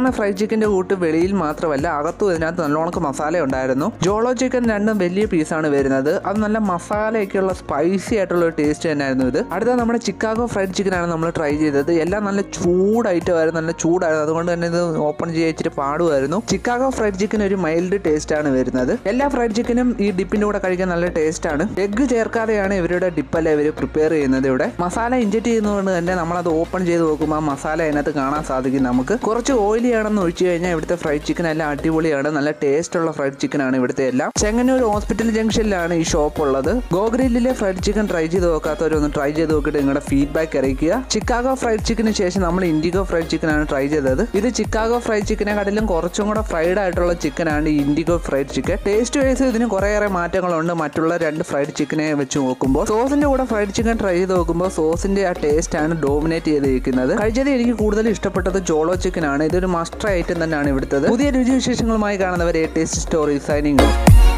സാധാരണ ഫ്രൈഡ് ചിക്കന്റെ കൂട്ട് വെളിയിൽ മാത്രമല്ല അകത്തും ഇതിനകത്ത് നല്ലോണക്ക് മസാല ഉണ്ടായിരുന്നു ജോളോ ചിക്കൻ രണ്ടും വലിയ പീസാണ് വരുന്നത് അത് നല്ല മസാലയൊക്കെയുള്ള സ്പൈസി ആയിട്ടുള്ള ഒരു ടേസ്റ്റ് തന്നെയായിരുന്നു ഇത് അടുത്ത നമ്മുടെ ചിക്കാഗോ ഫ്രൈഡ് ചിക്കൻ ആണ് നമ്മൾ ട്രൈ ചെയ്തത് എല്ലാം നല്ല ചൂടായിട്ടുമായിരുന്നു നല്ല ചൂടായിരുന്നു അതുകൊണ്ട് തന്നെ ഇത് ഓപ്പൺ ചെയ്യാൻ ഇച്ചിരി പാടുമായിരുന്നു ചിക്കാഗോ ഫ്രൈഡ് ചിക്കൻ ഒരു മൈൽഡ് ടേസ്റ്റ് ആണ് വരുന്നത് എല്ലാ ഫ്രൈഡ് ചിക്കനും ഈ ഡിപ്പിന്റെ കൂടെ കഴിക്കാൻ നല്ല ടേസ്റ്റ് ആണ് എഗ്ഗ് ചേർക്കാതെയാണ് ഇവരുടെ ഡിപ്പല്ല ഇവർ പ്രിപ്പയർ ചെയ്യുന്നത് ഇവിടെ മസാല ഇഞ്ചക്ട് ചെയ്യുന്നതുകൊണ്ട് തന്നെ നമ്മളത് ഓപ്പൺ ചെയ്ത് നോക്കുമ്പോൾ ആ മസാല അതിനകത്ത് കാണാൻ സാധിക്കും നമുക്ക് കുറച്ച് ഓയിലി ആണെന്ന് ഒഴിച്ചു കഴിഞ്ഞാൽ ഇവിടുത്തെ ഫ്രൈഡ് ചിക്കൻ എല്ലാം അടിപൊളിയാണ് നല്ല ടേസ്റ്റ് ഉള്ള ഫ്രൈഡ് ചിക്കൻ ആണ് ഇവിടുത്തെ എല്ലാം ചെങ്ങന്നൂർ ഹോസ്പിറ്റൽ ജംഗ്ഷനിലാണ് ഈ ഷോപ്പ് ഉള്ളത് ഗോഗ്രില്ലിലെ ഫ്രൈഡ് ചിക്കൻ ട്രൈ ചെയ്ത് നോക്കാത്തവരൊന്ന് ട്രൈ ചെയ്ത് നോക്കിയിട്ട് നിങ്ങളുടെ ഫീഡ്ബാക്ക് അറിയിക്കുക ചിക്കാഗോ ഫ്രൈഡ് ചിക്കന് ശേഷം നമ്മൾ ഇൻഡിഗോ ഫ്രൈഡ് ചിക്കൻ ആണ് ട്രൈ ചെയ്തത് ഇത് ചിക്കാഗോ ഫ്രൈഡ് ചിക്കനെക്കാട്ടിലും കുറച്ചും കൂടെ ഫ്രൈഡ് ആയിട്ടുള്ള ചിക്കൻ ആണ് ഈ Indigo fried chicken taste wise ഇതിന് കുറേയേറെ മാറ്റങ്ങളുണ്ട് മറ്റുള്ള രണ്ട് ഫ്രൈഡ് ചിക്കനെ വെച്ച് നോക്കുമ്പോൾ സോസിന്റെ കൂടെ ഫ്രൈഡ് ചിക്കൻ ട്രൈ ചെയ്ത് നോക്കുമ്പോൾ സോസിന്റെ ആ ടേസ്റ്റ് ആണ് ഡോമിനേറ്റ് ചെയ്തിരിക്കുന്നത് കഴിച്ചത് എനിക്ക് കൂടുതൽ ഇഷ്ടപ്പെട്ടത് ജോളോ ചിക്കൻ ആണ് ഇതൊരു മസ്റ്റർ ഐറ്റം തന്നെയാണ് ഇവിടുത്തത് പുതിയ രുചി വിശേഷങ്ങളുമായി കാണുന്നവരെ ടേസ്റ്റ് സ്റ്റോറി സൈനിങ് ഓഫ്